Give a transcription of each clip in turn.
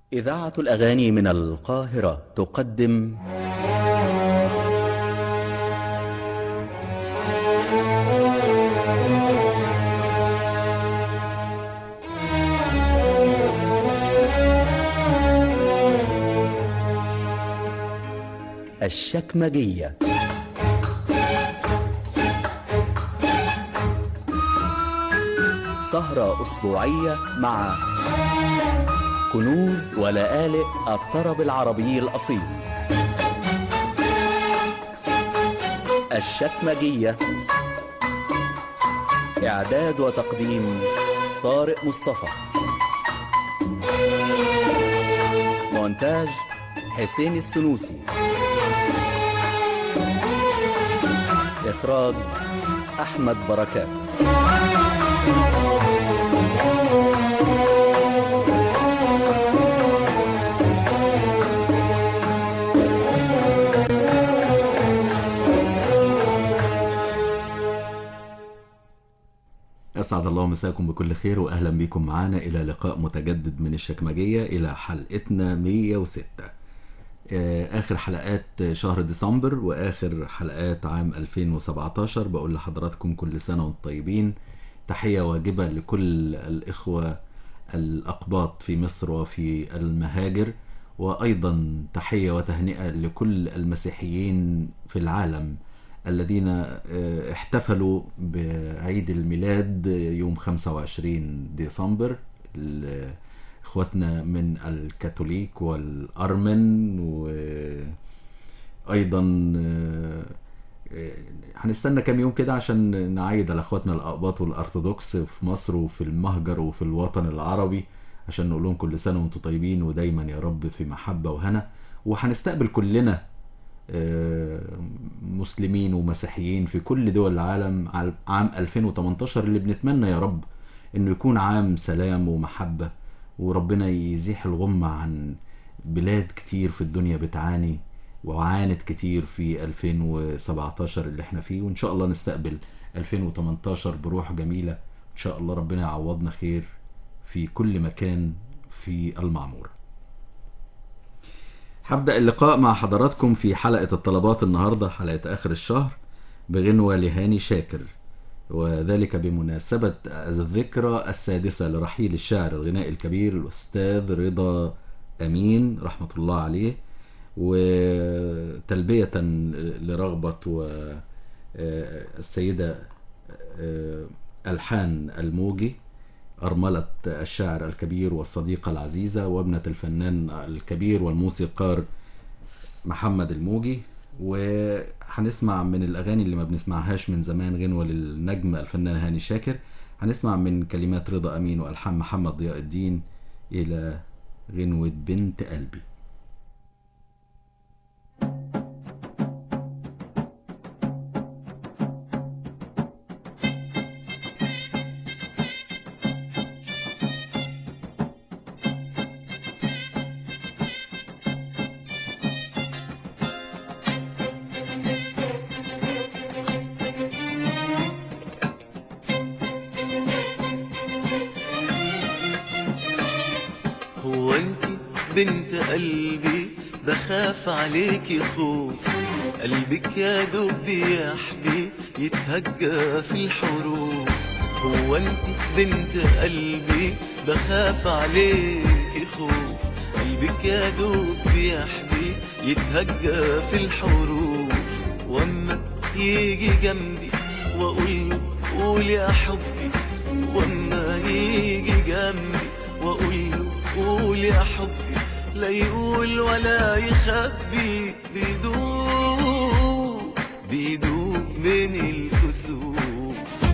إذاعة الأغاني من القاهرة تقدم الشكمجية سهرة أسبوعية مع كنوز ولآلئ الطرب العربي الأصيل الشكمجية إعداد وتقديم طارق مصطفى مونتاج حسين السنوسي إخراج أحمد بركات أسعد الله مساكم بكل خير وأهلا بكم معنا إلى لقاء متجدد من الشكمجية إلى حلقتنا 106 آخر حلقات شهر ديسمبر وآخر حلقات عام 2017 بقول لحضراتكم كل سنة وانتم طيبين تحية واجبة لكل الإخوة الأقباط في مصر وفي المهاجر وأيضا تحية وتهنئة لكل المسيحيين في العالم الذين احتفلوا بعيد الميلاد يوم 25 ديسمبر اخواتنا من الكاثوليك والارمن وايضا هنستنى كام يوم كده عشان نعيد على اخواتنا الاقباط والارثوذكس في مصر وفي المهجر وفي الوطن العربي عشان نقول لهم كل سنه وانتم طيبين ودايما يا رب في محبه وهنا وهنستقبل كلنا مسلمين ومسيحيين في كل دول العالم عام 2018 اللي بنتمنى يا رب انه يكون عام سلام ومحبه وربنا يزيح الغمة عن بلاد كتير في الدنيا بتعاني وعانت كتير في 2017 اللي احنا فيه وان شاء الله نستقبل 2018 بروح جميلة ان شاء الله ربنا يعوضنا خير في كل مكان في المعمورة هبدأ اللقاء مع حضراتكم في حلقة الطلبات النهاردة حلقة آخر الشهر بغنوة لهاني شاكر وذلك بمناسبة الذكرى السادسة لرحيل الشاعر الغنائي الكبير الأستاذ رضا أمين رحمة الله عليه وتلبية لرغبة والسيدة ألحان الموجي أرملة الشاعر الكبير والصديقة العزيزة وابنة الفنان الكبير والموسيقار محمد الموجي وهنسمع من الأغاني اللي ما بنسمعهاش من زمان غنوة للنجم الفنان هاني شاكر هنسمع من كلمات رضا أمين وألحان محمد ضياء الدين إلى غنوة بنت قلبي هو انت بنت قلبي بخاف عليكي خوف قلبك يا دوب بيحبي يتهجى في الحروف هو انت بنت قلبي بخاف عليكي خوف قلبك يا دوب بيحبي يتهجى في الحروف واما يجي جنبي واقول له قول يا حبي واما يجي جنبي واقول له قول يا حبي لا يقول ولا يخبي بيدوب بيدوب من الكسوف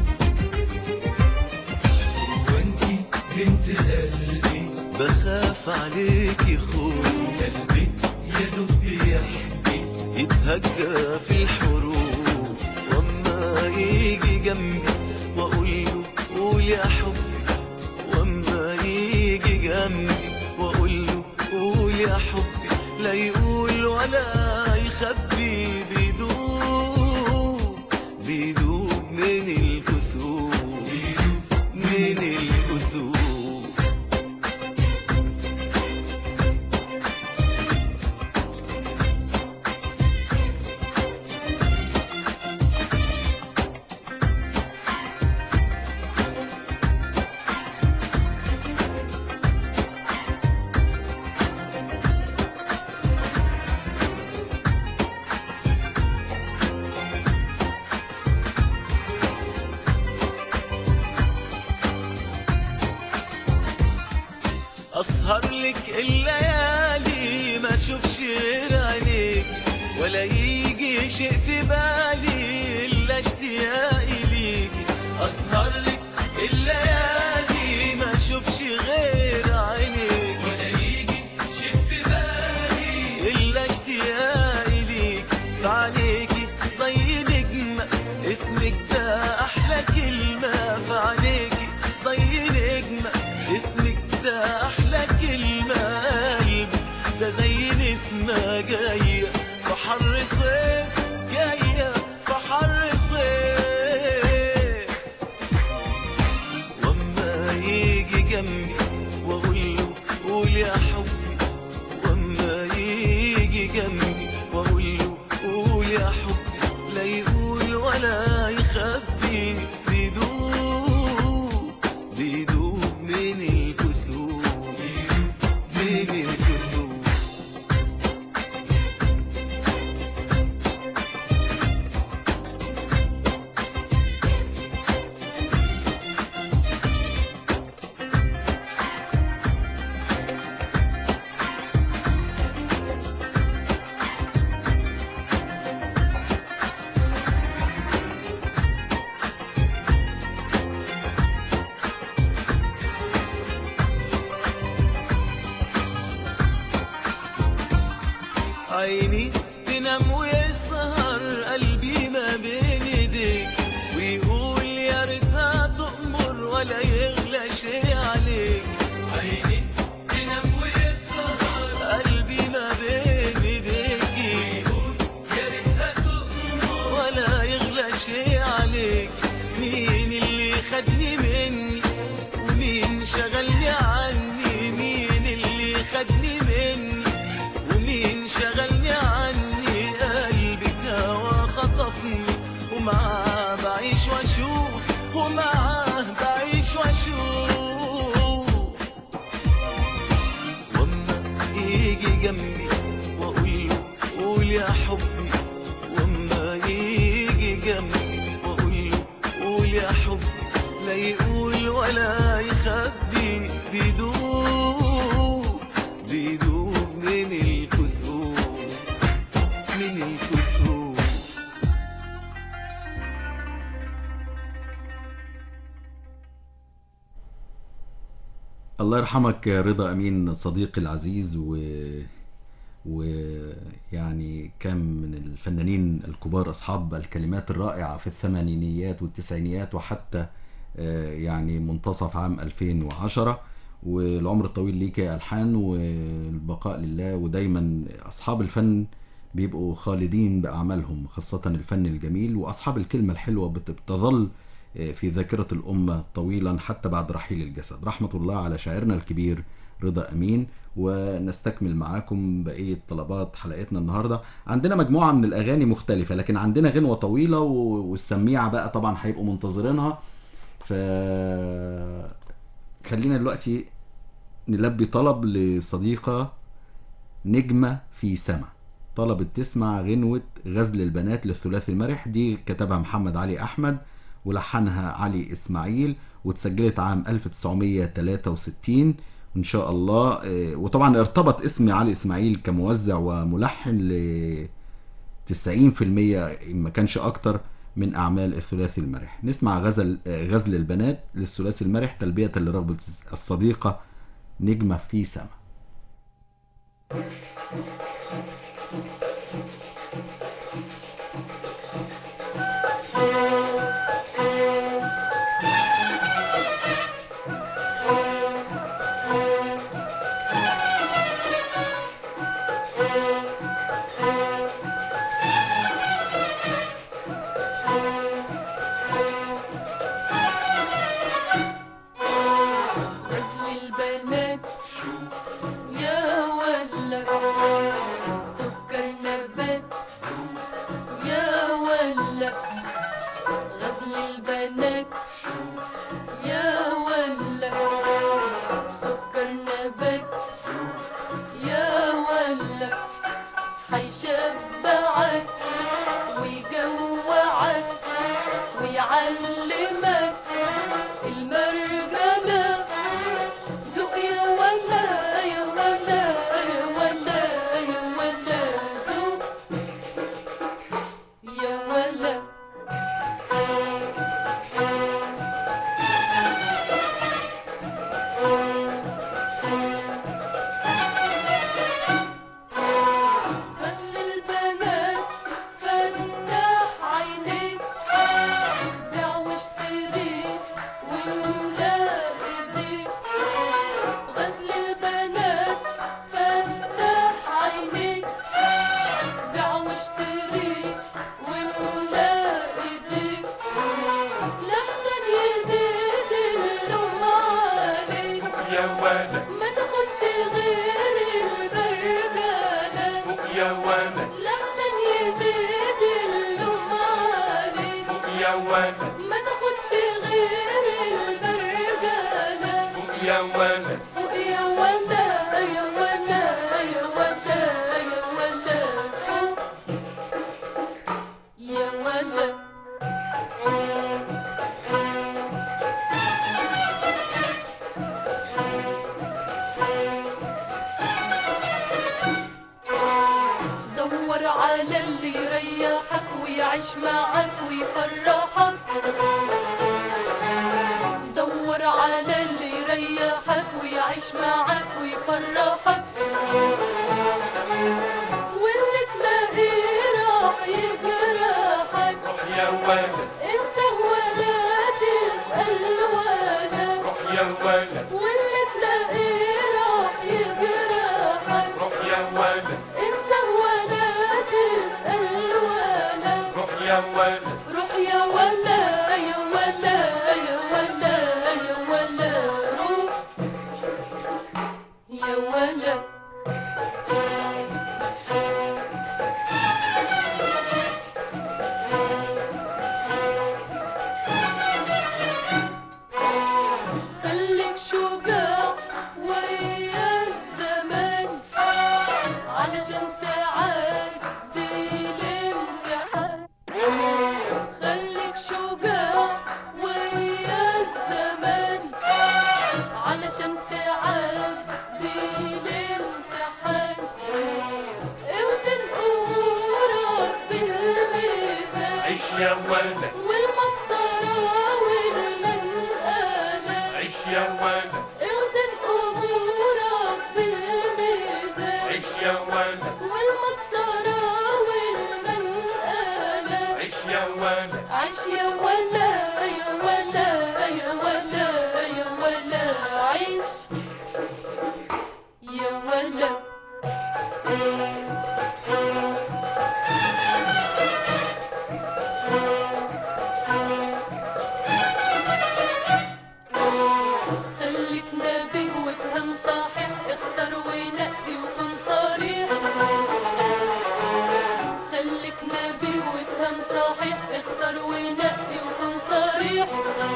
وانتي بنت قلبي بخاف عليكي خوف قلبي يدوب بيحكي يتهجى في الحروف واما يجي جنبي واقول له قول يا حبي واما يجي جنبي واقول له قول يا حبي لا يقول ولا يخبي بيدوب بيدوب من الكسوف من الكسوف اسهر لك الليالي ما اشوفش غير عينيك ولا يجي شيء في بالي الا اشتياقي ليك اسهر لك الليالي ما اشوفش غير عينيك ولا يجي شيء في بالي إلا اشتياقي ليك فعليكي ضي نجمة اسمك ده أحلى كلمة فعليكي ضي نجمة اسمك ده أحلى كلمة قلبي ده زي نسمة جاية في حر صيف جاية في حر صيف واما يجي جنبي واقول له قول يا حبي واما يجي جنبي واقول له قول يا حبي لا يقول ولا يخبي بيدوب بيدوب من الكسوف من الكسوف عيني تنام ويسهر قلبي ما بين ايديك ويقول يا ريتها تأمر ولا يغلى شيء عليك عيني تنام ويسهر قلبي ما بين ايديكي يا ريتها تؤمر ولا يغلى شيء عليك مين اللي خدني مني ومين شغلني عني مين اللي خدني مني ومين شغلني عني قلبك هوا خطفني ومعاه بعيش واشوف ومعاه بعيش واشوف واما يجي جنبي واقول له قول يا حبي واما يجي جنبي واقول له قول يا حبي لا يقول ولا يخبي بيدوب بيدوب من الكسوف من الكسوف الله يرحمك يا رضا امين صديقي العزيز و ويعني كان من الفنانين الكبار اصحاب الكلمات الرائعه في الثمانينيات والتسعينيات وحتى آه، يعني منتصف عام 2010 والعمر الطويل ليك يا الحان والبقاء لله ودايما اصحاب الفن بيبقوا خالدين باعمالهم خاصه الفن الجميل واصحاب الكلمه الحلوه بت- بتظل في ذاكرة الأمة طويلا حتى بعد رحيل الجسد رحمة الله على شاعرنا الكبير رضا أمين ونستكمل معاكم بقية طلبات حلقتنا النهاردة عندنا مجموعة من الأغاني مختلفة لكن عندنا غنوة طويلة و- والسميعة بقى طبعا هيبقوا منتظرينها ف خلينا دلوقتي نلبي طلب لصديقة نجمة في سما طلبت تسمع غنوة غزل البنات للثلاثي المرح دي كتبها محمد علي أحمد ولحنها علي إسماعيل واتسجلت عام 1963 وإن شاء الله آه، وطبعا ارتبط اسم علي إسماعيل كموزع وملحن ل 90% إن ما كانش أكتر من أعمال الثلاثي المرح نسمع غزل آه، غزل البنات للثلاثي المرح تلبية لرغبة الصديقة نجمة في سما غزل البنات يا ولا سكر نبات يا ولا غزل البنات يا ولا سكر نبات يا ولا هيشبعك ويجوعك ويعلمك المرجلة دوق يا ولا يفرحك واللي تلاقيه راح يجرحك يا ولد انسى ولا تسأل ولا روح يا ولد واللي تلاقيه راح يجرحك روح يا ولد انسى ولا تسأل ولا روح يا ولد روح يا ولا يا ولا يا ولا يا ولا روح يا ولا خليك شجاع ويا الزمان علشان تعدي الامتحان خليك شجاع ويا الزمان علشان تعدي الامتحان اوزن امورك بالميزان عيش يا ولد والمسطرة والمنقلة عيش يا ولد اوزن امورك بالميزان عيش يا ولد والمسطرة والمنقلة عيش يا ولد عيش يا ولا يا ولا يا ولا يا ولا عيش يا ولا خليك نبي وافهم صحيح اختار ونقي وكن صريح خليك نبي وافهم صحيح اختار ونقي وكن صريح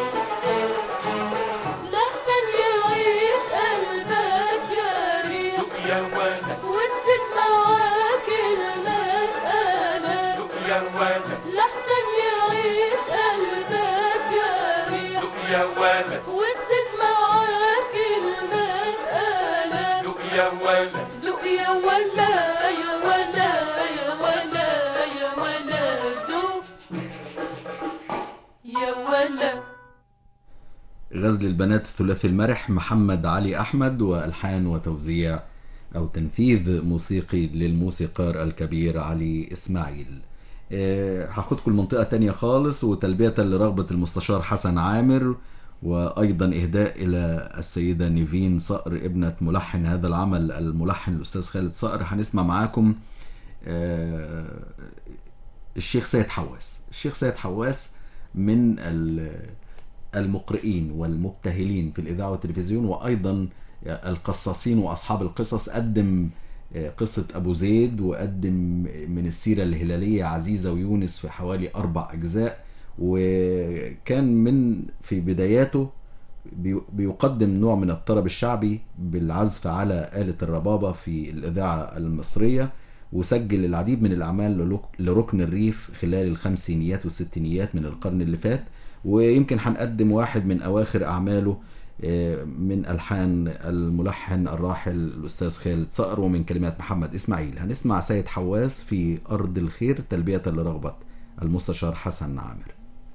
لحسن يعيش قلبك جريح دوق يا ولد وتزيد معاك المسألة دوق يا ولد لحسن يعيش قلبك جريح دوق يا ولد وتزيد معاك المسألة دوق يا ولد دوق يا ولا يا ولا يا ولا يا ولا دوق يا ولا غزل البنات الثلاثي المرح محمد علي أحمد وألحان وتوزيع أو تنفيذ موسيقي للموسيقار الكبير علي إسماعيل آه، هاخدكم المنطقة تانية خالص وتلبية لرغبة المستشار حسن عامر وأيضا إهداء إلى السيدة نيفين صقر ابنة ملحن هذا العمل الملحن الأستاذ خالد صقر هنسمع معاكم آه، الشيخ سيد حواس الشيخ سيد حواس من ال- المقرئين والمبتهلين في الإذاعة والتلفزيون وأيضا القصاصين وأصحاب القصص قدم قصة أبو زيد وقدم من السيرة الهلالية عزيزة ويونس في حوالي أربع أجزاء وكان من في بداياته بي- بيقدم نوع من الطرب الشعبي بالعزف على آلة الربابة في الإذاعة المصرية وسجل العديد من الأعمال للك- لركن الريف خلال الخمسينيات والستينيات من القرن اللي فات ويمكن هنقدم واحد من أواخر أعماله آه، من ألحان الملحن الراحل الأستاذ خالد صقر ومن كلمات محمد إسماعيل هنسمع سيد حواس في أرض الخير تلبية لرغبة المستشار حسن عامر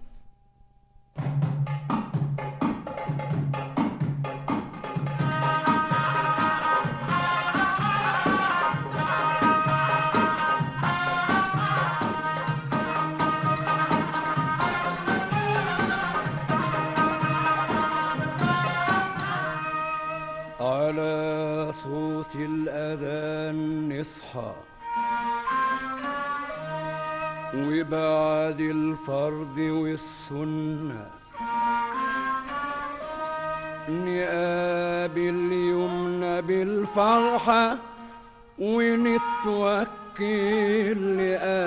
على صوت الأذان نصحى وبعد الفرض والسنة نقابل يومنا بالفرحة ونتوكل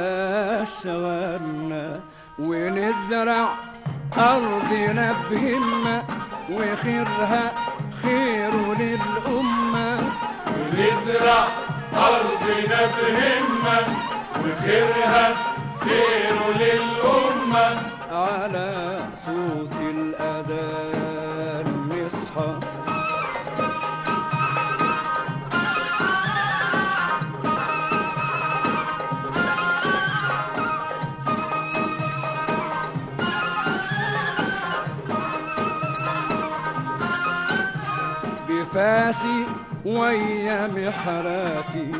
لأشغالنا ونزرع أرضنا بهمة وخيرها خير للأمة ونزرع أرضنا بهمة وخيرها خير للأمة على صوت الأذان نصحى بفاسي ويا محراتي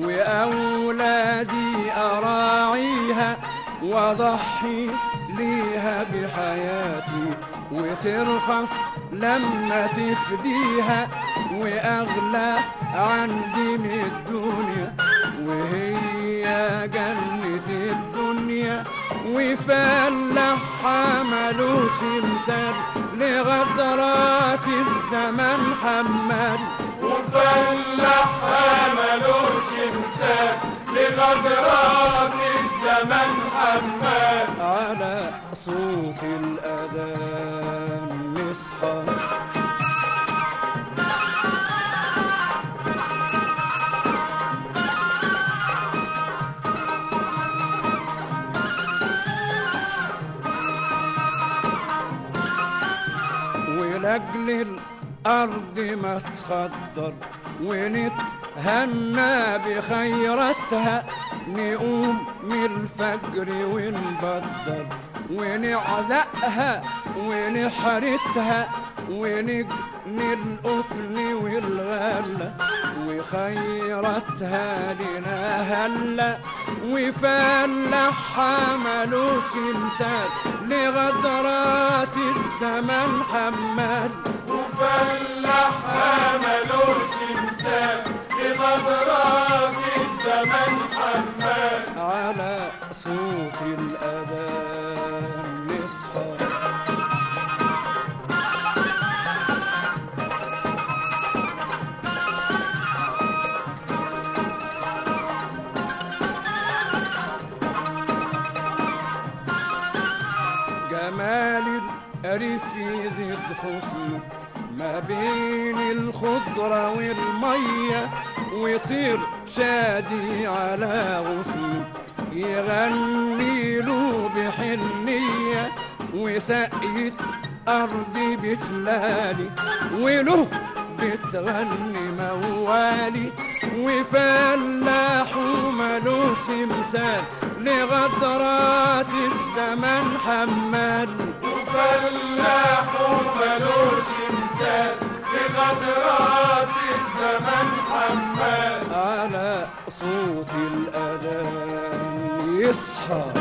وأولادي أراعيها وأضحي ليها بحياتي وترخص لما تفديها وأغلى عندي من الدنيا وهي جنة الدنيا وفلحها ملوش مثال لغدرات الزمن حمال وفلحها ملوش مثال لغدرات الزمن حمال على صوت الأذان نصحى ولأجل الأرض ما تخضر ونتهنى بخيراتها نقوم من الفجر ونبدر ونعزقها ونحرتها ونجني القطن والغلة وخيرتها لنا هلا وفلحها ملوش مثال لغدرات الزمن حمال وفلحها ملوش مثال لغدرات الزمن حمال على صوت الأذان نصحى جمال الريف يزيد حسنه ما بين الخضرة والمية ويطير شادي على غصنه يغني له بحنية وسقيت أرضي بتلالي وله بتغني موالي وفلاح ملوش مثال لغدرات الزمن حمال وفلاح ملوش مثال لغدرات الزمن حمال على صوت الأذان يصحى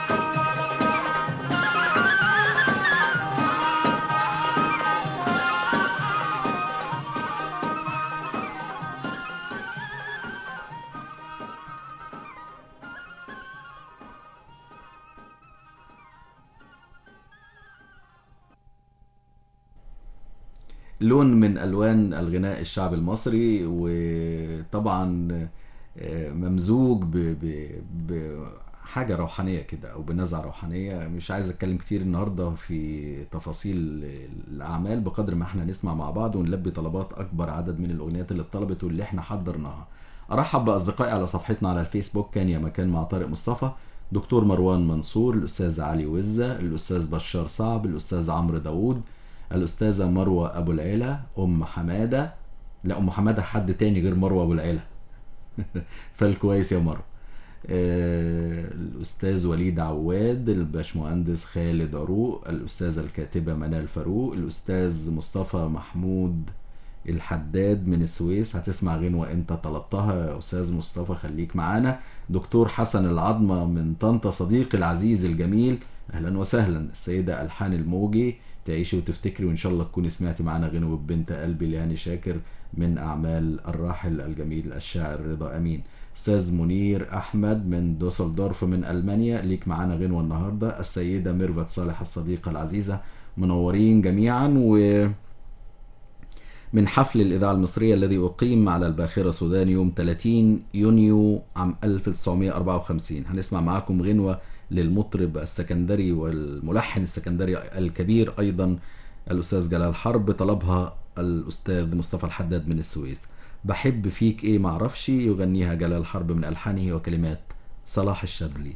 لون من الوان الغناء الشعبي المصري وطبعا آه، ممزوج ب- ب- بحاجه روحانيه كده او بنزعه روحانيه مش عايز اتكلم كتير النهارده في تفاصيل الاعمال بقدر ما احنا نسمع مع بعض ونلبي طلبات اكبر عدد من الاغنيات اللي اتطلبت واللي احنا حضرناها ارحب باصدقائي على صفحتنا على الفيسبوك كان يا مكان مع طارق مصطفى دكتور مروان منصور الاستاذ علي وزه الاستاذ بشار صعب الاستاذ عمرو داوود الأستاذة مروة أبو العيلة أم حمادة لا أم حمادة حد تاني غير مروة أبو العيلة فالكويس يا مروة آه، الأستاذ وليد عواد الباشمهندس خالد عروق الأستاذة الكاتبة منال فاروق الأستاذ مصطفى محمود الحداد من السويس هتسمع غنوة انت طلبتها يا استاذ مصطفى خليك معانا دكتور حسن العظمة من طنطا صديقي العزيز الجميل اهلا وسهلا السيدة الحان الموجي تعيشي وتفتكري وان شاء الله تكوني سمعتي معانا غنوة بنت قلبي لهاني شاكر من اعمال الراحل الجميل الشاعر رضا امين استاذ منير احمد من دوسلدورف من المانيا ليك معانا غنوة النهارده السيدة ميرفت صالح الصديقة العزيزة منورين جميعا و من حفل الإذاعة المصرية الذي أقيم على الباخرة السودان يوم 30 يونيو عام 1954 هنسمع معاكم غنوة للمطرب السكندري والملحن السكندري الكبير أيضا الأستاذ جلال حرب طلبها الأستاذ مصطفى الحداد من السويس بحب فيك إيه معرفش يغنيها جلال حرب من ألحانه وكلمات صلاح الشاذلي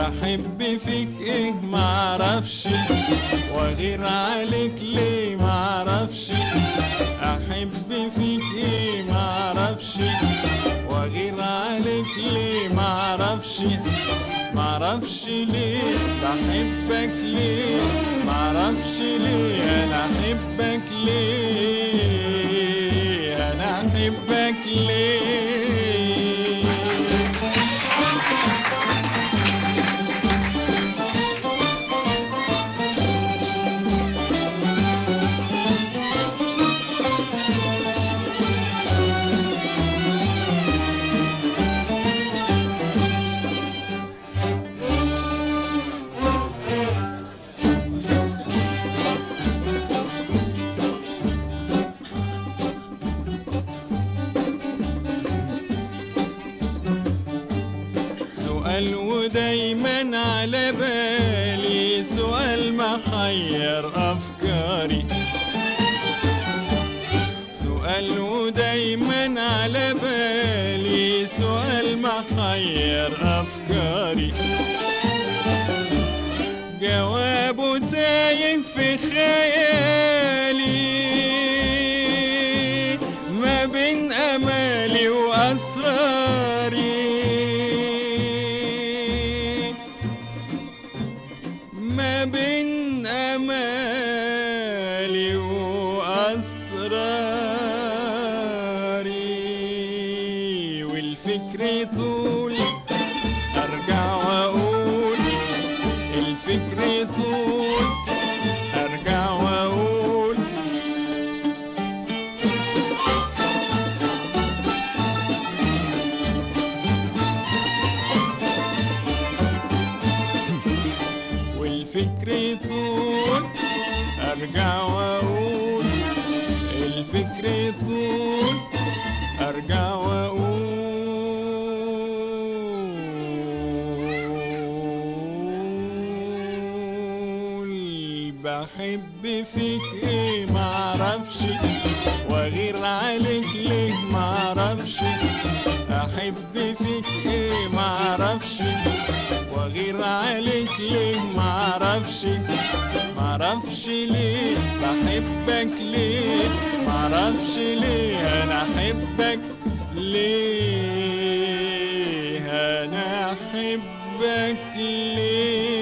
احب فيك ايه معرفش واغير عليك ليه معرفش احب فيك ايه معرفش واغير عليك ليه معرفش معرفش ليه بحبك ليه معرفش ليه انا احبك ليه انا احبك ليه سؤال ودايما على بالي سؤال محير أفكاري سؤال ودايما على بالي سؤال محير أفكاري جوابه تايه في خيالي ما بين أمالي وأسراري ما بين أمالي وأسراري والفكر طول أرجع وأقول الفكر طول أرجع وأقول والفكر طول ارجع واقول الفكر طول ارجع واقول بحب فيك ايه معرفش واغير عليك ليه معرفش احب فيك ايه معرفش واغير عليك ليه معرفش معرفش ليه بحبك ليه معرفش ليه انا احبك ليه انا احبك ليه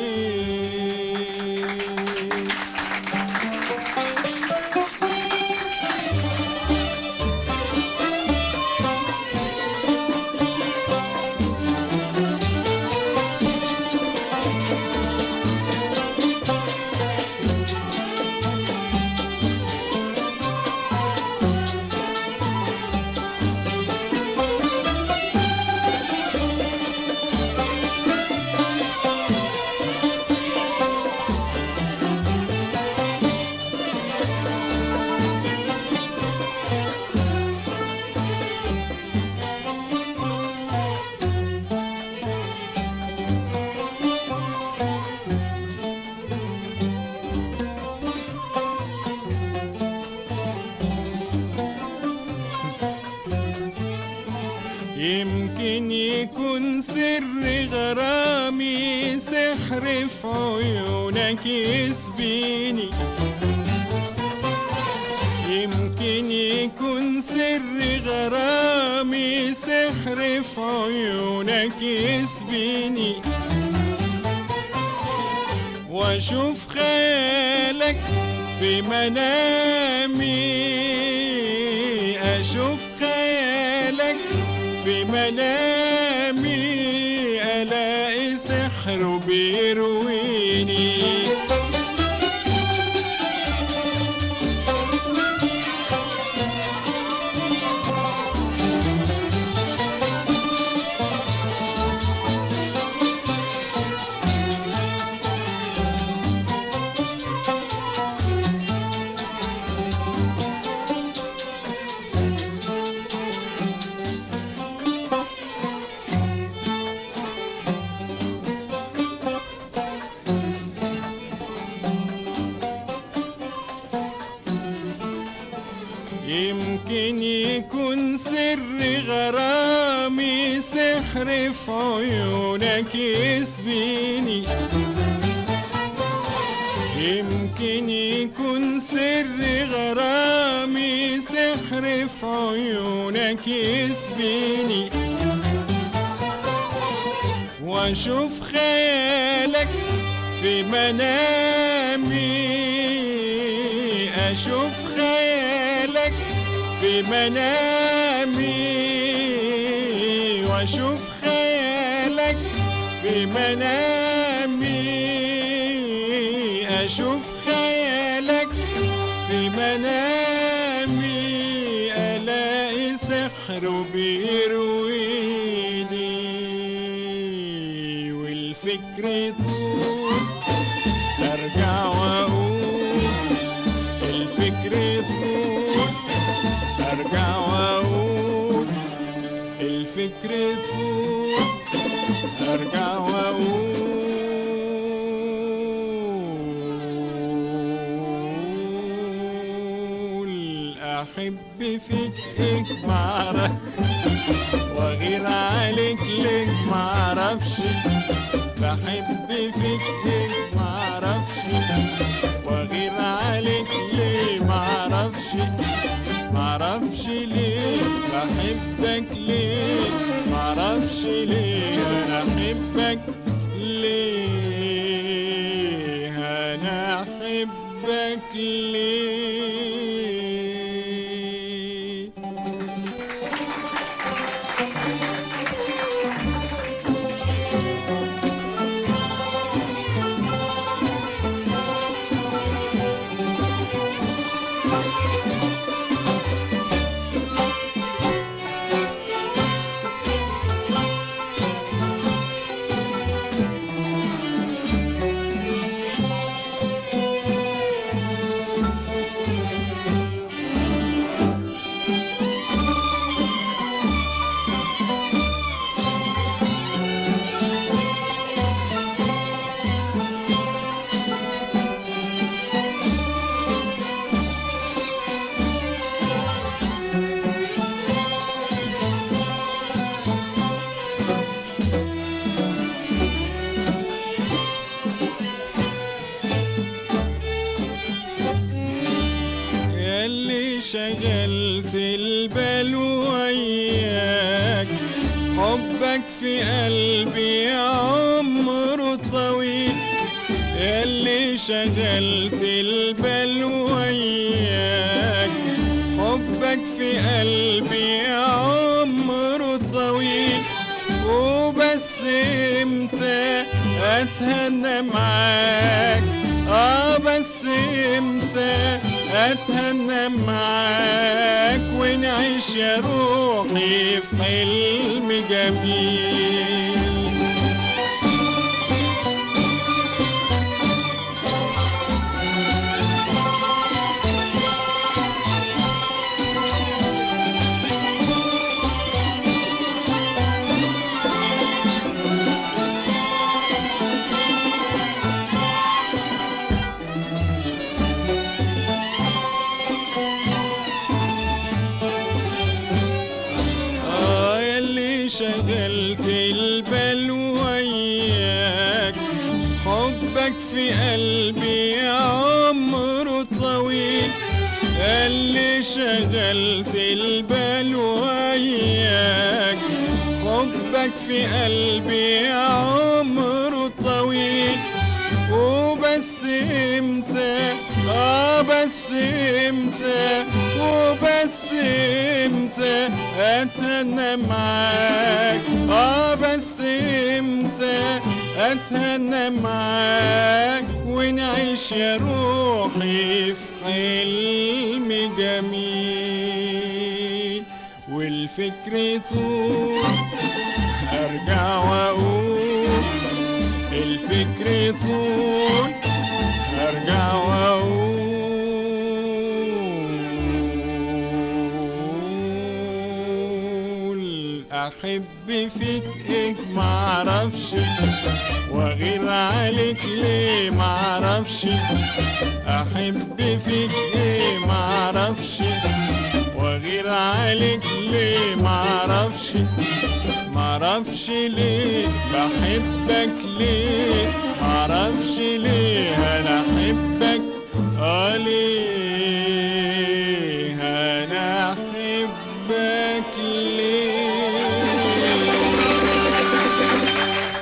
يمكن يكون سر غرامي سحر في عيونك يسبيني يمكن يكون سر غرامي سحر في عيونك يسبيني واشوف خيالك في منامي اشوف خيالك في منامي الاقي سحر بيرويني في عيونك يسبيني يمكن يكون سر غرامي سحر في عيونك يسبيني واشوف خيالك في منامي اشوف خيالك في منامي واشوف خيالك في منامي اشوف خيالك في منامي الاقي سحر بيرويني والفكر طول ارجع واقول الفكر طول ارجع واقول الفكر طول ارجع واقول احب فيك ايه معرف واغير عليك ليه معرفش بحب فيك ايه معرفش واغير عليك ليه معرفش معرفش ليه بحبك ليه معرفش ليه انا احبك ليه انا احبك ليه ياللي شغلت البال وياك حبك في قلبي عمره طويل ياللي شغلت البال وياك حبك في قلبي عمره طويل وبس امتى اتهنى معاك اه بس امتى اتهنى معاك ونعيش يا روحي في حلم جميل آه ياللي شغلت البال وياك حبك في قلبي عمره طويل اللي شغلت البال وياك حبك في قلبي عمره طويل وبس امتى اه بس امتى وبس امتى اتهنى معاك اه بس امتى اتهنى معاك ونعيش يا روحي في حلم جميل والفكر طول ارجع واقول الفكر طول ارجع واقول احب فيك ايه معرفش واغير عليك ليه معرفش احب فيك ايه معرفش واغير عليك ليه معرفش معرفش ليه بحبك ليه معرفش ليه انا احبك اه ليه انا احبك ليه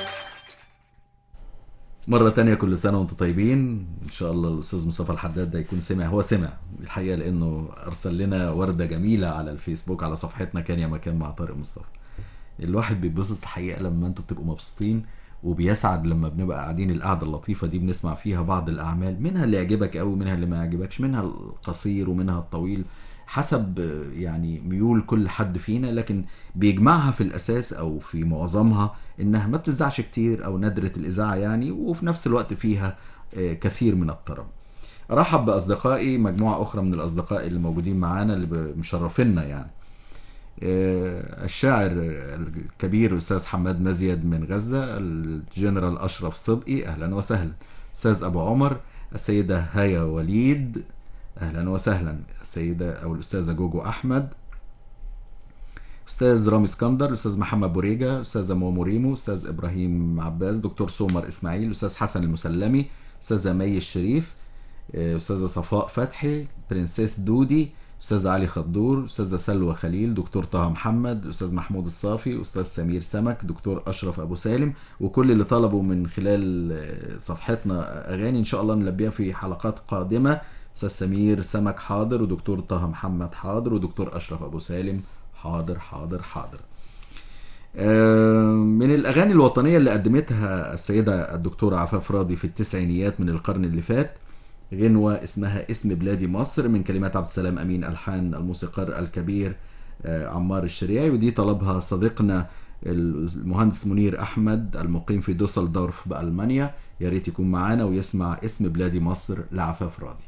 مرة تانية كل سنة وانتم طيبين ان شاء الله الاستاذ مصطفى الحداد ده يكون سمع هو سمع الحقيقة لانه ارسل لنا وردة جميلة على الفيسبوك على صفحتنا كان يا مكان مع طارق مصطفى الواحد بيتبسط الحقيقة لما انتوا بتبقوا مبسوطين وبيسعد لما بنبقى قاعدين القعدة اللطيفة دي بنسمع فيها بعض الأعمال منها اللي يعجبك قوي منها اللي ما يعجبكش منها القصير ومنها الطويل حسب آه، يعني ميول كل حد فينا لكن بيجمعها في الأساس أو في معظمها إنها ما بتزعش كتير أو نادرة الإذاعة يعني وفي نفس الوقت فيها آه، كثير من الطرب أرحب بأصدقائي مجموعة أخرى من الأصدقاء اللي موجودين معانا اللي ب- مشرفينا يعني آه، الشاعر الكبير الاستاذ حماد مزيد من غزه الجنرال اشرف صدقي اهلا وسهلا استاذ ابو عمر السيده هيا وليد اهلا وسهلا السيده او الاستاذه جوجو احمد استاذ رامي اسكندر استاذ محمد بوريجا استاذه مومو ريمو استاذ ابراهيم عباس دكتور سومر اسماعيل استاذ حسن المسلمي استاذه مي الشريف آه، استاذه صفاء فتحي برنسيس دودي استاذ علي خضور استاذه سلوى خليل دكتور طه محمد استاذ محمود الصافي استاذ سمير سمك دكتور اشرف ابو سالم وكل اللي طلبوا من خلال آه، صفحتنا اغاني ان شاء الله نلبيها في حلقات قادمه استاذ سمير سمك حاضر ودكتور طه محمد حاضر ودكتور اشرف ابو سالم حاضر حاضر حاضر آه، من الأغاني الوطنية اللي قدمتها السيدة الدكتورة عفاف راضي في التسعينيات من القرن اللي فات غنوة اسمها اسم بلادي مصر من كلمات عبد السلام أمين ألحان الموسيقار الكبير آه، عمار الشريعي ودي طلبها صديقنا المهندس منير أحمد المقيم في دوسلدورف بألمانيا يا ريت يكون معانا ويسمع اسم بلادي مصر لعفاف راضي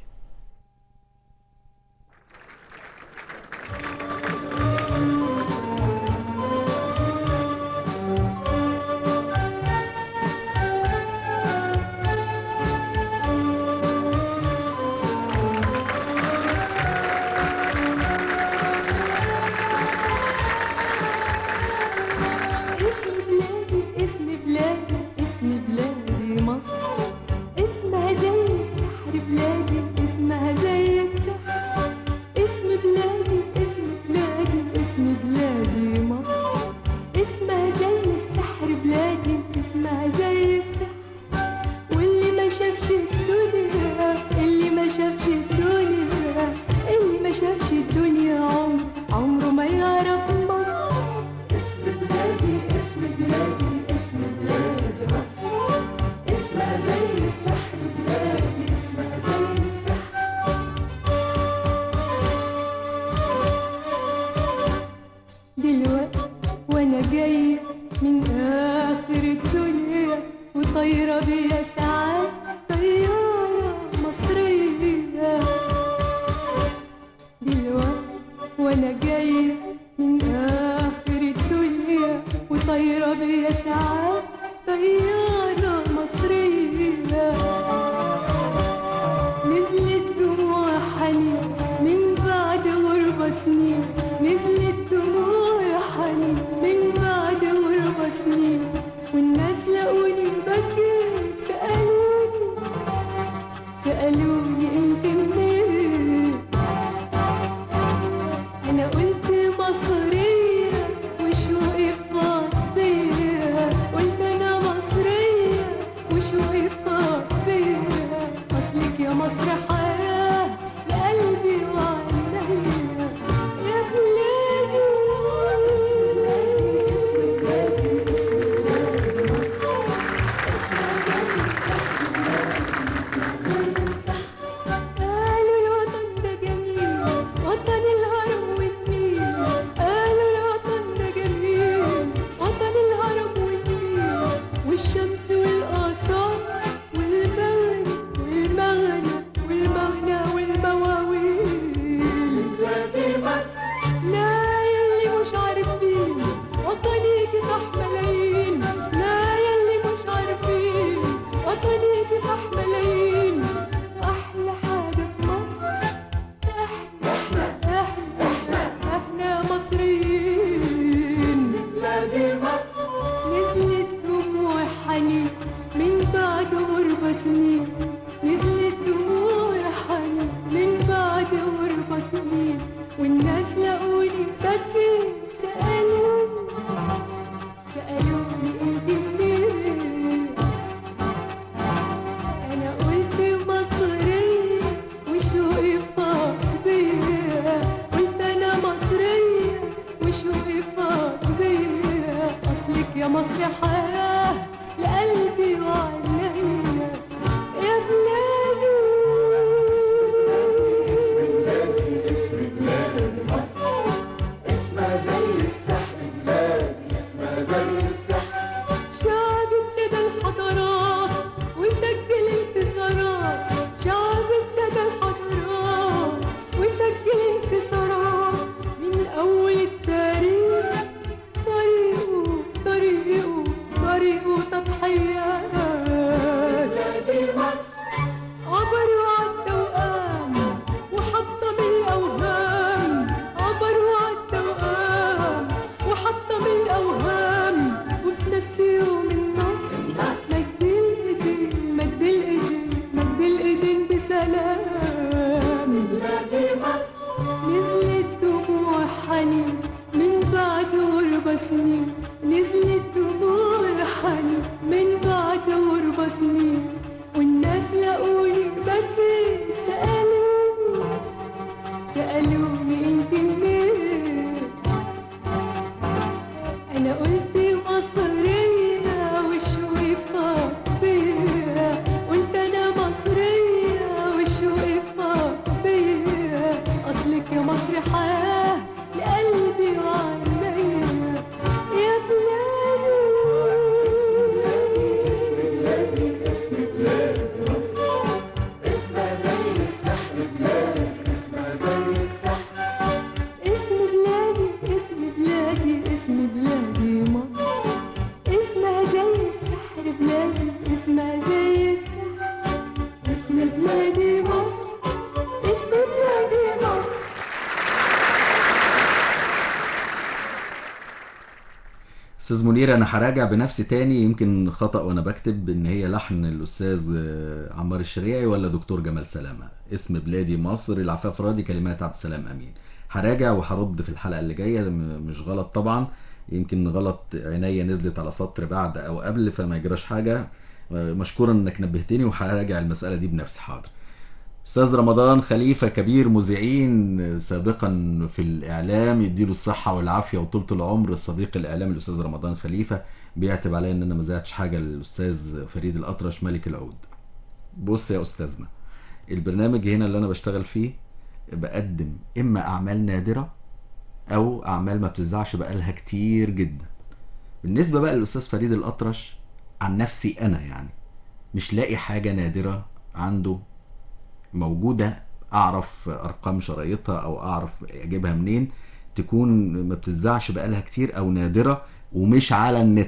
اسم بلادي اسم بلادي اسم بلادي مصر اسمها زي السحر بلادي اسمها زي السحر اسم بلادي اسم بلادي اسم بلادي مصر اسمها زي السحر بلادي اسمها زي السحر واللي ما شافش الدنيا اللي ما شافش الدنيا اللي ما شافش الدنيا عمر عمره ما يعرف مصر اسم بلادي اسم بلادي اسم بلادي مصر اسمها زي السحر بلادي اسمها زي السحر دلوقتي وانا جاية من اخر الدنيا وطايرة بيا ساعات طيارة مصرية دلوقتي وانا جاية من اخر الدنيا وطايرة بيا ساعات طيارة مصرية نزلت دموع حنين من بعد غربة سنين نزلت دموع حنين من بعد غربة سنين والناس لقوني بكيت سألوني سألوني انت منين انا قلت مصرية وشوقي فاض بيا قلت انا مصرية وشوقي فاض بيا اصلك يا مصر حياة لقلبي وعينيا يا مصر حياة لقلبي وعينيا يا بلادي اسم بلادي اسم بلادي مصر اسمها زي السحر بلادي اسمها زي السحر شعب ابتدى الحضارات وسجل انتصارات شعب ابتدى الحضارات وسجل انتصارات من اول التاريخ طريقه طريقه طريقه تضحيات بلادي مصر عبروا عالتوأم وحطم الأوهام عبروا عالتوأم وحطم الأوهام وفي نفس يوم النصر مد الإيدين مد الإيدين مد الإيدين بسلام بلادي مصر نزلت دموع حنين من بعد غربة سنين نزلت دموع حنين من بعد غربة سنين والناس لقوني بكيت سألوني سألوني انت منين انا قلت مصرية وشوقي فاق بيا قلت انا مصرية وشوقي فاق بيا اصلك يا مصر حياة لقلبي وعينيا يا بلادي اسم بلادي اسم بلادي اسم بلادي مصر اسمها زي السحر بلادي اسمها زي السحر اسم بلادي اسم بلادي اسم بلادي مصر اسمها زي السحر بلادي اسمها زي السحر اسم بلادي مصر اسم بلادي مصر استاذ منير انا هراجع بنفسي تاني يمكن خطا وانا بكتب ان هي لحن الاستاذ آه، عمار الشريعي ولا دكتور جمال سلامه اسم بلادي مصر العفاف راضي كلمات عبد السلام امين هراجع وهرد في الحلقه اللي جايه م- مش غلط طبعا يمكن غلط عينيا نزلت على سطر بعد او قبل فما يجراش حاجه آه، مشكورا انك نبهتني وهراجع المساله دي بنفسي حاضر استاذ رمضان خليفه كبير مذيعين سابقا في الاعلام يديله الصحه والعافيه وطولة العمر الصديق الاعلامي الاستاذ رمضان خليفه بيعتب عليا ان انا ما زعتش حاجه للاستاذ فريد الاطرش ملك العود بص يا استاذنا البرنامج هنا اللي انا بشتغل فيه بقدم اما اعمال نادره او اعمال ما بتذاعش بقالها كتير جدا بالنسبه بقى للاستاذ فريد الاطرش عن نفسي انا يعني مش لاقي حاجه نادره عنده موجودة أعرف أرقام شرايطها أو أعرف أجيبها منين تكون ما بتتذاعش بقالها كتير أو نادرة ومش على النت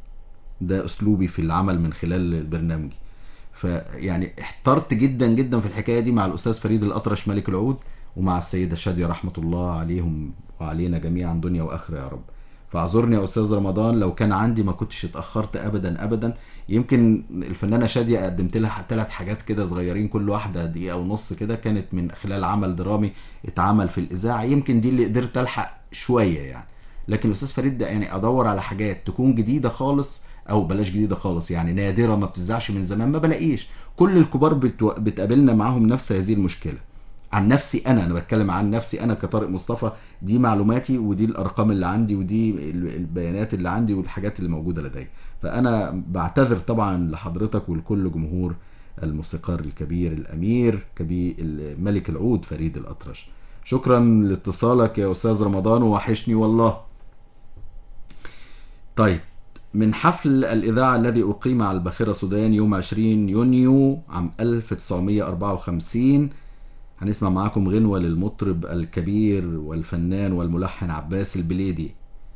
ده أسلوبي في العمل من خلال برنامجي فيعني احترت جدا جدا في الحكاية دي مع الأستاذ فريد الأطرش ملك العود ومع السيدة شادية رحمة الله عليهم وعلينا جميعا دنيا وآخرة يا رب فاعذرني يا استاذ رمضان لو كان عندي ما كنتش اتاخرت ابدا ابدا يمكن الفنانه شاديه قدمت لها ثلاث حاجات كده صغيرين كل واحده دقيقه ونص كده كانت من خلال عمل درامي اتعمل في الاذاعه يمكن دي اللي قدرت الحق شويه يعني لكن الاستاذ فريد ده يعني ادور على حاجات تكون جديده خالص او بلاش جديده خالص يعني نادره ما بتذاعش من زمان ما بلاقيش كل الكبار بتو... بتقابلنا معاهم نفس هذه المشكله عن نفسي انا انا بتكلم عن نفسي انا كطارق مصطفى دي معلوماتي ودي الارقام اللي عندي ودي ال- البيانات اللي عندي والحاجات اللي موجوده لدي فانا بعتذر طبعا لحضرتك ولكل جمهور الموسيقار الكبير الامير كبير ملك العود فريد الاطرش شكرا لاتصالك يا استاذ رمضان وحشني والله طيب من حفل الإذاعة الذي أقيم على الباخرة السودان يوم 20 يونيو عام 1954 هنسمع معاكم غنوة للمطرب الكبير والفنان والملحن عباس البليدي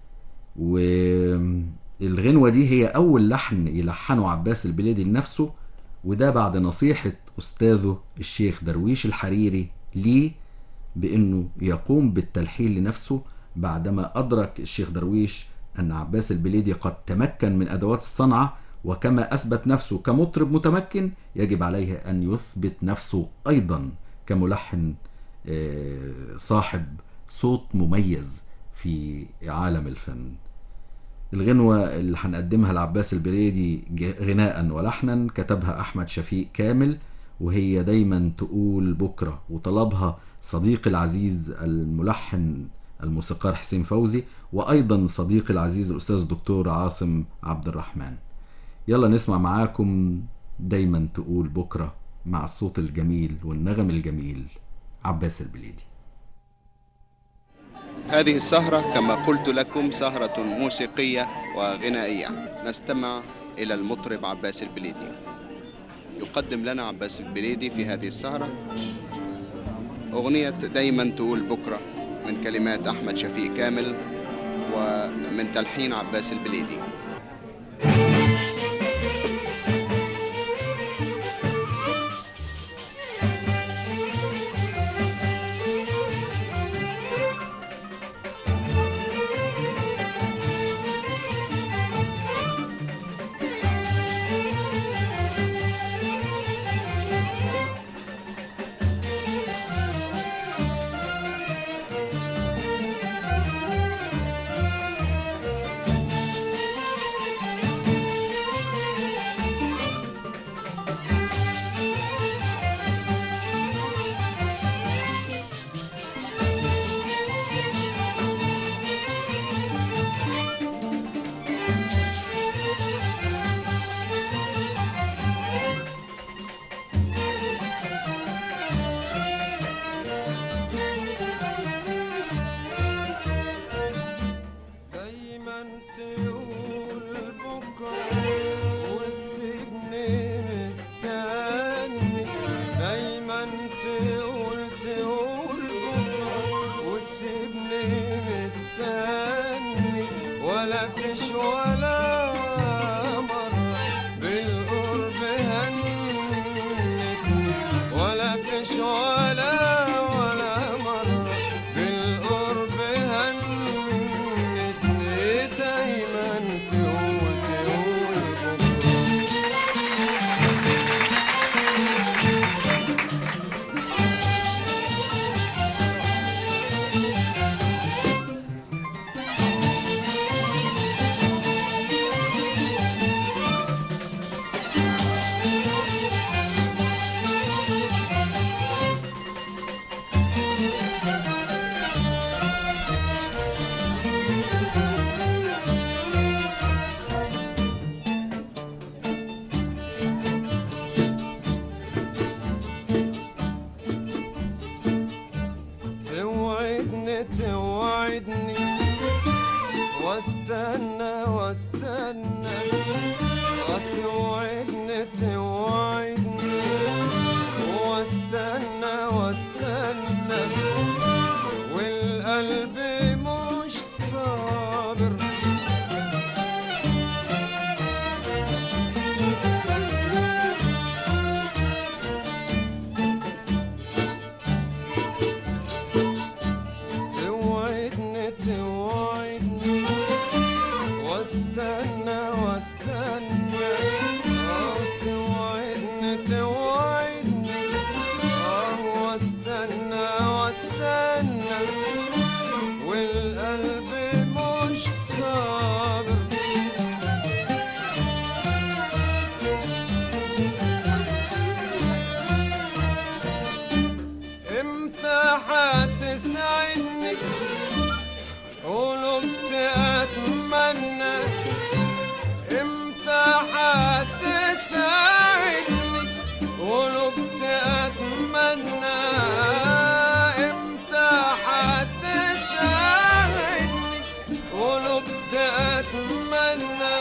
والغنوة دي هي أول لحن يلحنه عباس البليدي لنفسه وده بعد نصيحة أستاذه الشيخ درويش الحريري ليه بأنه يقوم بالتلحين لنفسه بعدما أدرك الشيخ درويش أن عباس البليدي قد تمكن من أدوات الصنعة وكما أثبت نفسه كمطرب متمكن يجب عليه أن يثبت نفسه أيضا كملحن آه، صاحب صوت مميز في عالم الفن الغنوة اللي هنقدمها لعباس البريدي ج- غناء ولحنا كتبها أحمد شفيق كامل وهي دايما تقول بكرة وطلبها صديقي العزيز الملحن الموسيقار حسين فوزي وأيضا صديقي العزيز الأستاذ الدكتور عاصم عبد الرحمن يلا نسمع معاكم دايما تقول بكرة مع الصوت الجميل والنغم الجميل عباس البليدي هذه السهرة كما قلت لكم سهرة موسيقية وغنائية نستمع إلى المطرب عباس البليدي يقدم لنا عباس البليدي في هذه السهرة أغنية دايما تقول بكرة من كلمات أحمد شفيق كامل ومن تلحين عباس البليدي دايما تقول بكرة وتسيبني مستني دايما تقول تقول بكرة وتسيبني مستني ولا فيش ولا مرة بالقرب هنتني ولا فيش ولا ولا مرة بالقرب هنتني دايما تقول تقول بكرة توعدني توعدني واستنى واستنى توعدني توعدني واستنى واستنى والقلب مش صابر توعدني توعدني واستنى واستنى آه توعدني توعدني آه واستنى واستنى والقلب مش صابر امتى هتسعدني قلوبت اتمنى امتى هتسعدني قلوبت اتمنى امتى هتسعدني قلوبت اتمنى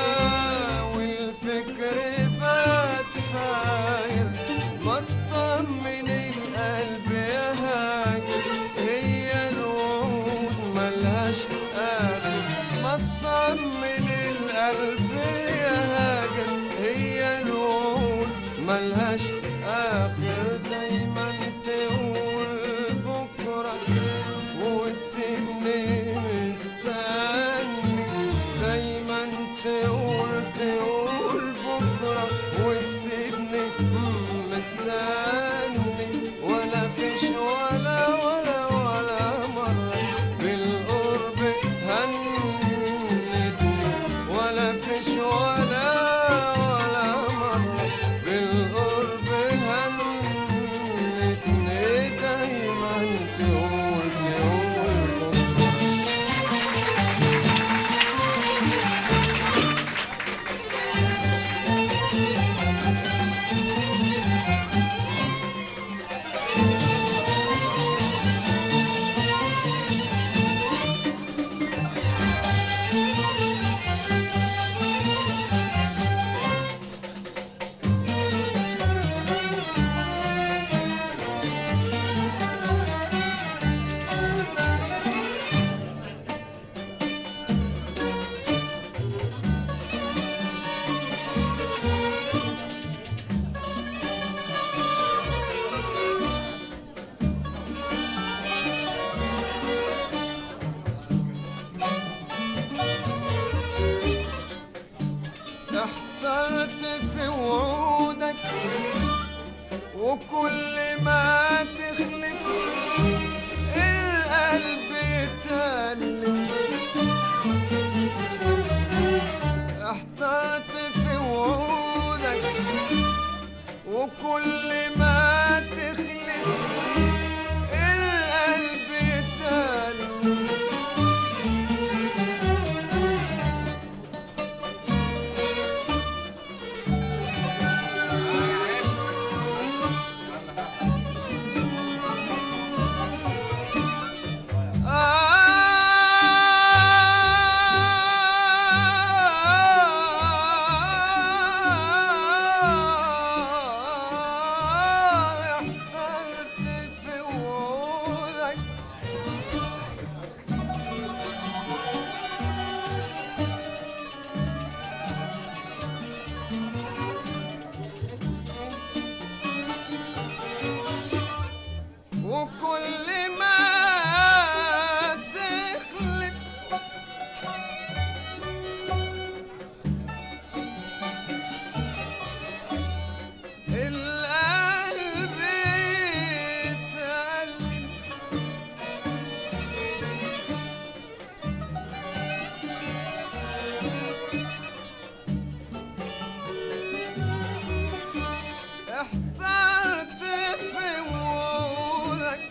والفكر بات حاير ما تطمن القلب يا هاجر هي الوعود ملهاش آخر ما تطمن القلب يا هاجر هي الوعود ملهاش آخر دايما تقول بكرة وتسيبني مستني دايما تقول تقول بكرة وتسيبني مستني ولا فيش ولا ولا ولا مرة بالقرب هنتني ولا فيش ولا ولا مرة بالقرب هنتني دايما تقول تقول بكرة وكل ما تخلف القلب يتألم احترت في وعودك وكل ما تخلف القلب يتألم احترت في وعودك وكل ما تخلف القلب يتألم احترت في وعودك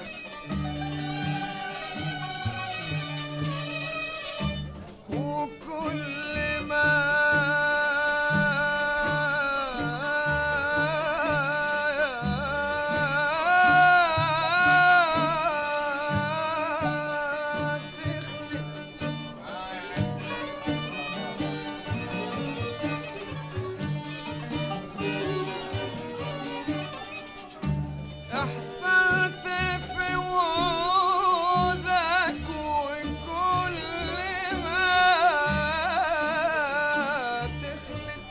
وكل ما تخلف احترت في وعودك وكل ما تخلف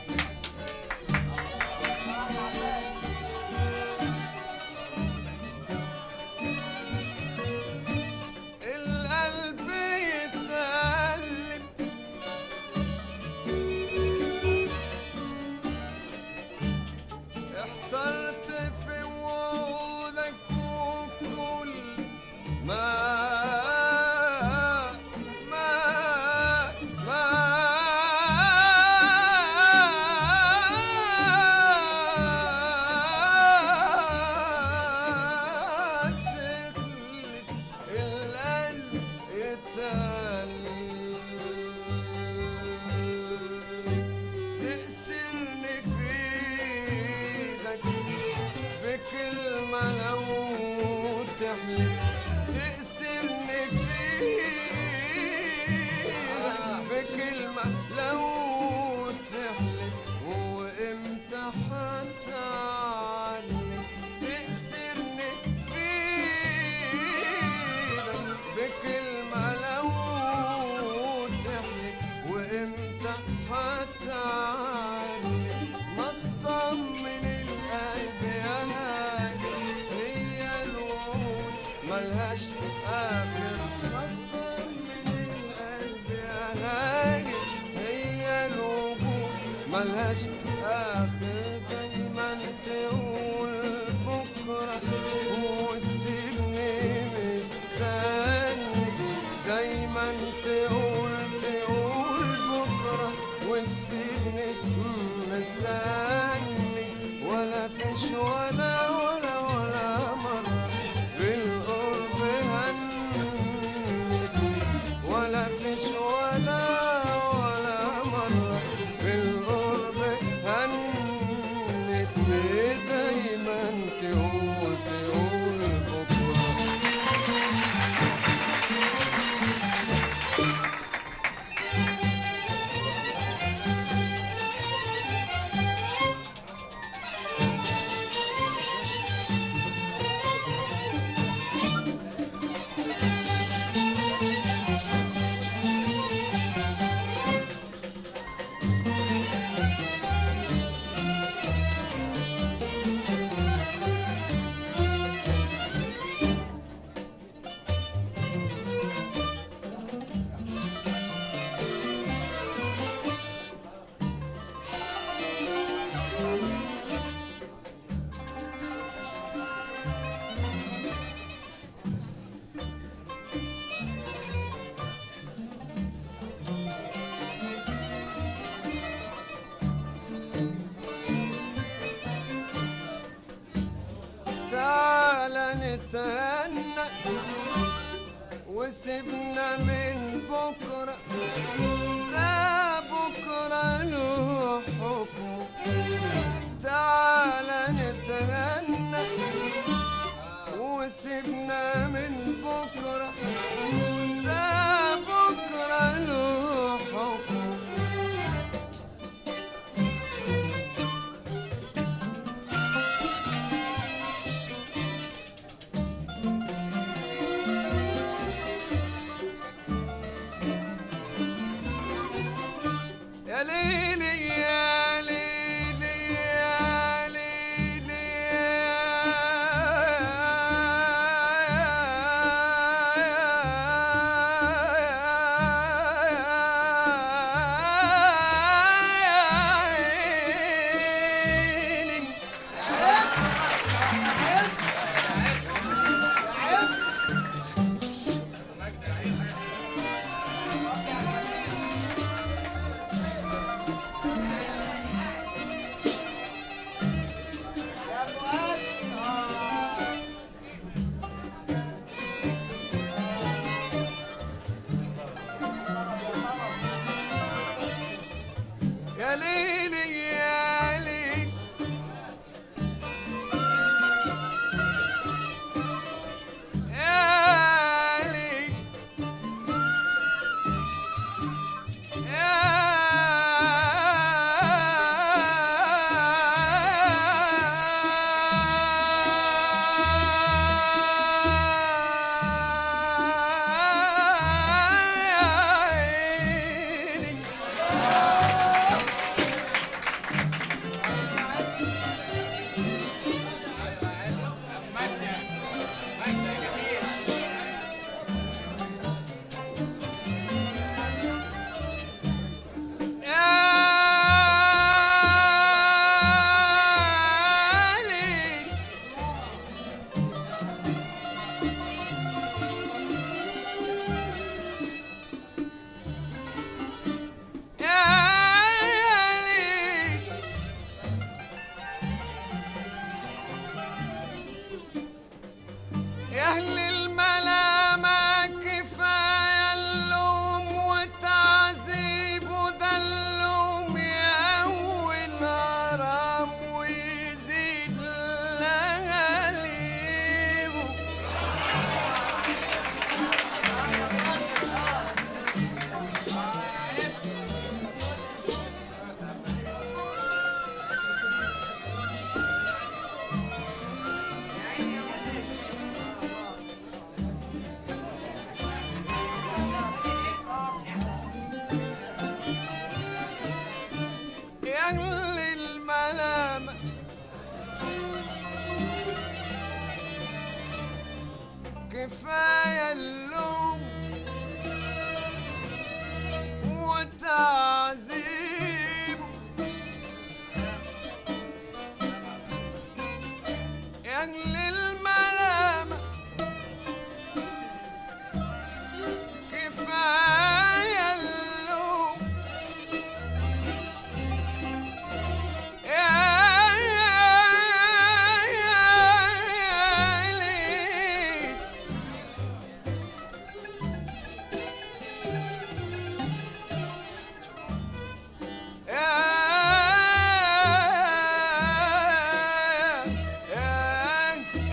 القلب يتألم احترت في وعودك وكل ما ما ما تخلف القلب يتألم تأسرني في ايدك بكلمة لو تحلف تأسرني في ايدك بكلمة لو تحلف وامتى حتعلم تأسرني في ايدك بكلمة لو تحلف وامتى حتعلم ما تطمن القلب يا هادي هي الوعود ملهاش آخر ما تطمن القلب يا هادي هي الوجود ملهاش آخر دايما تقول بكرة وتسيبني مستني دايما تقول تقول بكرة وتسيبني مستني ولا فيش ولا ولا ولا مرة بالقرب هنتني ولا فيش ولا ولا مرة بالقرب هنتني دايما تقول تقول بكرة نتهنى وسيبنا من بكرة ده بكرة له حكم تعالى نتهنى وسيبنا من بكرة ده بكرة له حكم يا ليلي يا ليلي يا ليلي يا ليلي يا ليلي يا ليلي يا ليلي يا ليلي يا أهل الملامة كفاية اللوم وتعذيب وده اللوم يقوي الغرام ويزيد لغاليبه يا أهل الملامة كفاية اللوم وتعذيبه يا أهل الملامة كفاية اللوم يا ليل يا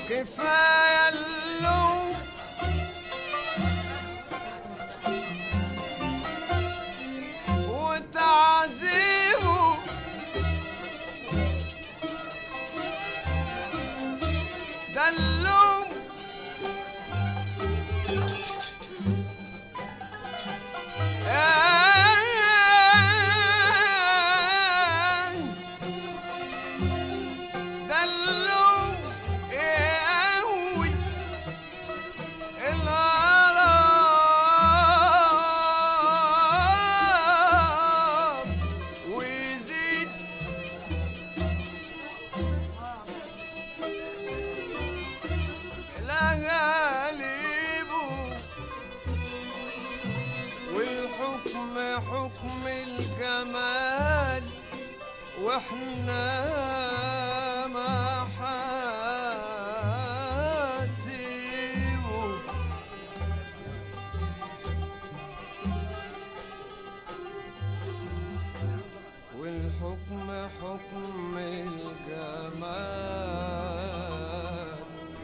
كفاية اللوم وتعذيبه ده اللوم ده اللوم يقوي الغرام ويزيد لغالبه والحكم حكم الجمال واحنا ما حاسبه والحكم حكم الجمال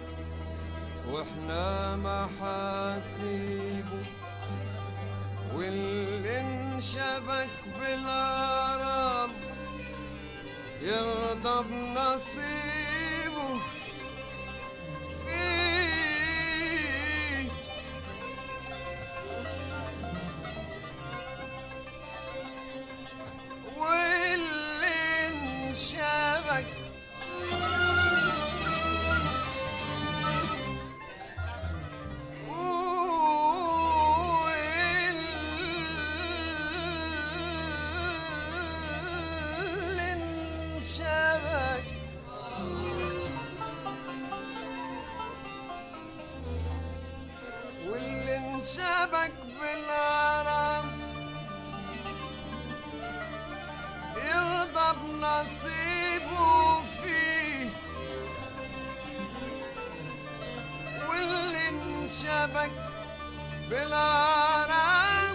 واحنا محاسيبه واللي انشبك بالغرام يرضى بنصيبه فيه واللي انشبك واللي انشبك واللي انشبك بالغرام يرضى بنصيبه فيه واللي انشبك بالغرام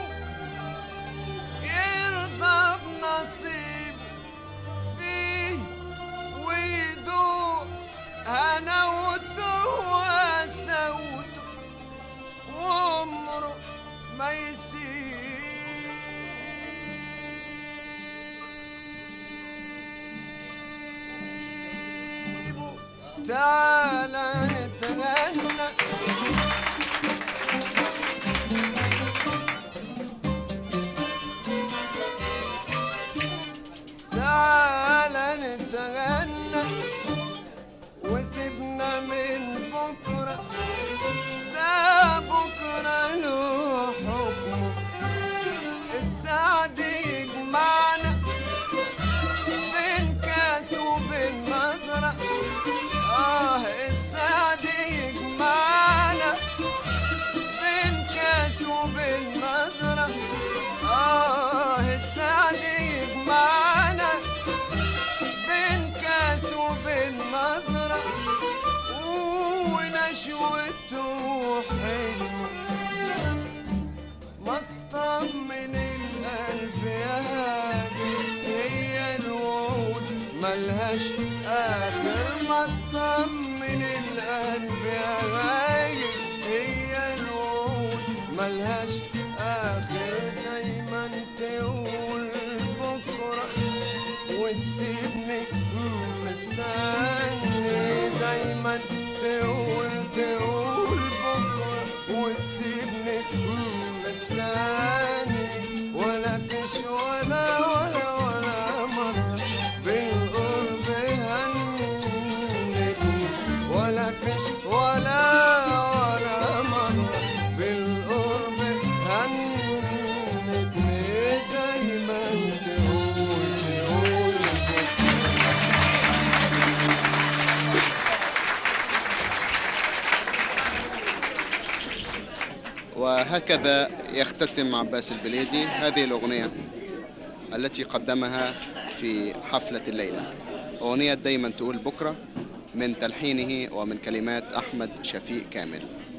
يرضى بنصيبه فيه ويدوق هنوته وسوته وعمره ما يسيبه تعالى نتغنى تعالى نتغنى وسيبنا من بكرة ده بكرة له حكمه السعد يجمعنا بين كاس وبين نظرة آه السعد يجمعنا بين كاس وبين نظرة آه السعد يجمعنا بين كاس وبين نظرة ونشوته حلوة ما تطمن القلب يا هادي هي الوعود ملهاش آخر ما تطمن القلب يا غالي هي الوعود ملهاش آخر دايما تقول بكرة وتسيبني مستني دايما تقول تقول بكرة وتسيبني مستني ولا فيش ولا ولا ولا مرة بالقرب هنتني ولا فيش ولا ولا مرة بالقرب هنتني دايما تقول تقول بكرة وهكذا يختتم عباس البليدي هذه الأغنية التي قدمها في حفلة الليلة أغنية دايما تقول بكرة من تلحينه ومن كلمات أحمد شفيق كامل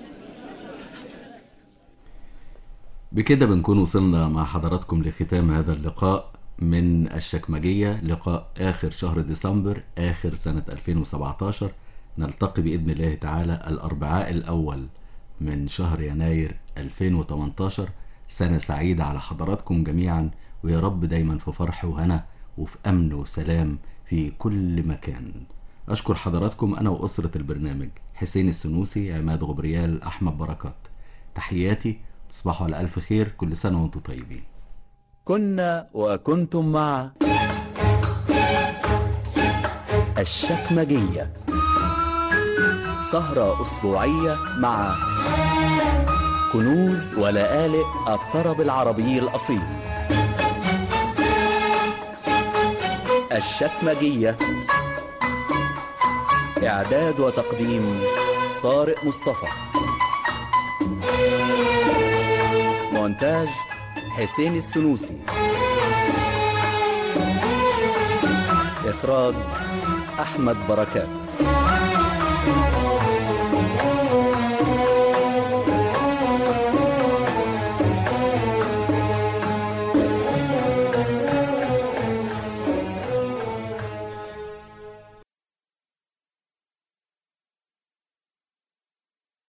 بكده بنكون وصلنا مع حضراتكم لختام هذا اللقاء من الشكمجية لقاء آخر شهر ديسمبر آخر سنة 2017 نلتقي بإذن الله تعالى الأربعاء الأول من شهر يناير 2018 سنة سعيدة على حضراتكم جميعا ويا رب دايما في فرح وهنا وفي أمن وسلام في كل مكان أشكر حضراتكم أنا وأسرة البرنامج حسين السنوسي عماد غبريال أحمد بركات تحياتي تصبحوا على ألف خير كل سنة وأنتم طيبين كنا وكنتم مع الشكمجية سهرة أسبوعية مع كنوز ولآلئ الطرب العربي الأصيل الشكمجية إعداد وتقديم طارق مصطفى مونتاج حسين السنوسي إخراج أحمد بركات